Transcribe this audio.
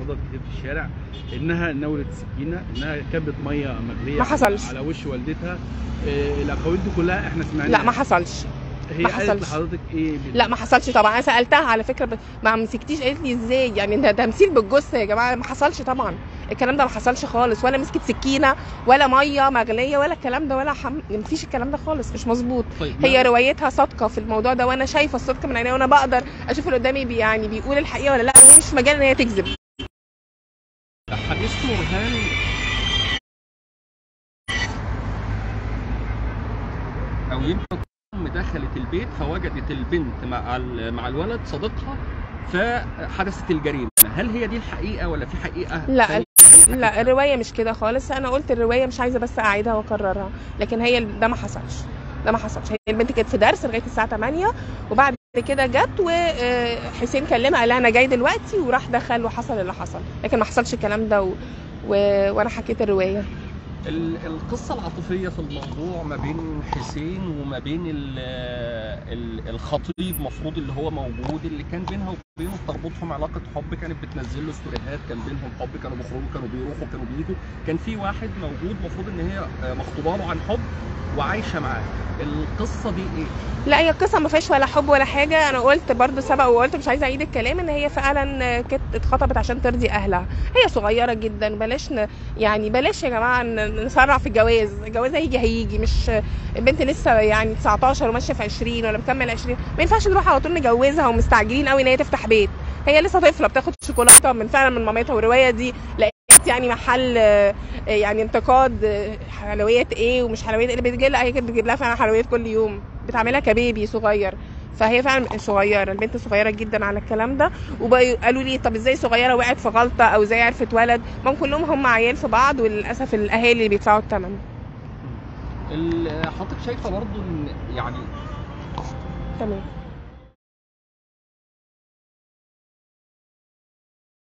بتحصل كتير في الشارع انها نولت سكينه انها كبت ميه مغليه ما حصلش. على وش والدتها آه، الاقاويل دي كلها احنا سمعناها لا ما حصلش هي ما قالت حصلش. لحضرتك ايه بال- لا ما حصلش طبعا انا سالتها على فكره ب... ما مسكتيش قالت لي ازاي يعني ده تمثيل بالجثه يا جماعه ما حصلش طبعا الكلام ده ما حصلش خالص ولا مسكت سكينه ولا ميه مغليه ولا الكلام ده ولا حم... ما فيش الكلام ده خالص مش مظبوط طيب هي ما- روايتها صادقه في الموضوع ده وانا شايفه الصدق من عينيها وانا بقدر اشوف اللي قدامي بي يعني بيقول الحقيقه ولا لا وهي مش في مجال ان هي تكذب حديث نورهان او يمكن الام دخلت البيت فوجدت البنت مع ال- مع الولد صديقها فحدثت الجريمه هل هي دي الحقيقه ولا في حقيقه لا، ثانية هي حكتها؟ لا الروايه مش كده خالص انا قلت الروايه مش عايزه بس اعيدها واكررها لكن هي ده ما حصلش ده ما حصلش هي البنت كانت في درس لغايه الساعه 8 وبعد كده جت وحسين كلمها قال لها انا جاي دلوقتي وراح دخل وحصل اللي حصل لكن ما حصلش الكلام ده و... و... وانا حكيت الروايه ال- القصه العاطفيه في الموضوع ما بين حسين وما بين ال ال الخطيب مفروض اللي هو موجود اللي كان بينها وبينه تربطهم علاقه حب كانت بتنزل له ستوريهات كان بينهم حب كانوا بيخرجوا كانوا بيروحوا كانوا بيجوا كان في واحد موجود مفروض ان هي آه، مخطوبه له عن حب وعايشه معاه القصه دي ايه؟ لا هي القصه ما فيهاش ولا حب ولا حاجه انا قلت برضو سبق وقلت مش عايزه اعيد الكلام ان هي فعلا كانت اتخطبت عشان ترضي اهلها هي صغيره جدا بلاش ن... يعني بلاش يا جماعه ن- نسرع في الجواز الجواز هيجي هيجي مش البنت لسه يعني 19 وماشيه في 20 ولا مكمل 20 ما ينفعش نروح على طول نجوزها ومستعجلين قوي ان هي تفتح بيت هي لسه طفله بتاخد شوكولاته من فعلا من مامتها والروايه دي لقيت يعني محل آه، يعني انتقاد آه، حلويات ايه ومش حلويات ايه اللي بتجيب لها هي كانت بتجيب لها فعلا حلويات كل يوم بتعملها كبيبي صغير فهي فعلا صغيره البنت صغيره جدا على الكلام ده وقالوا لي طب ازاي صغيره وقعت في غلطه او ازاي عرفت ولد ما هم كلهم هم عيال في بعض وللاسف الاهالي اللي بيدفعوا الثمن ال- حضرتك شايفه برضو ان يعني تمام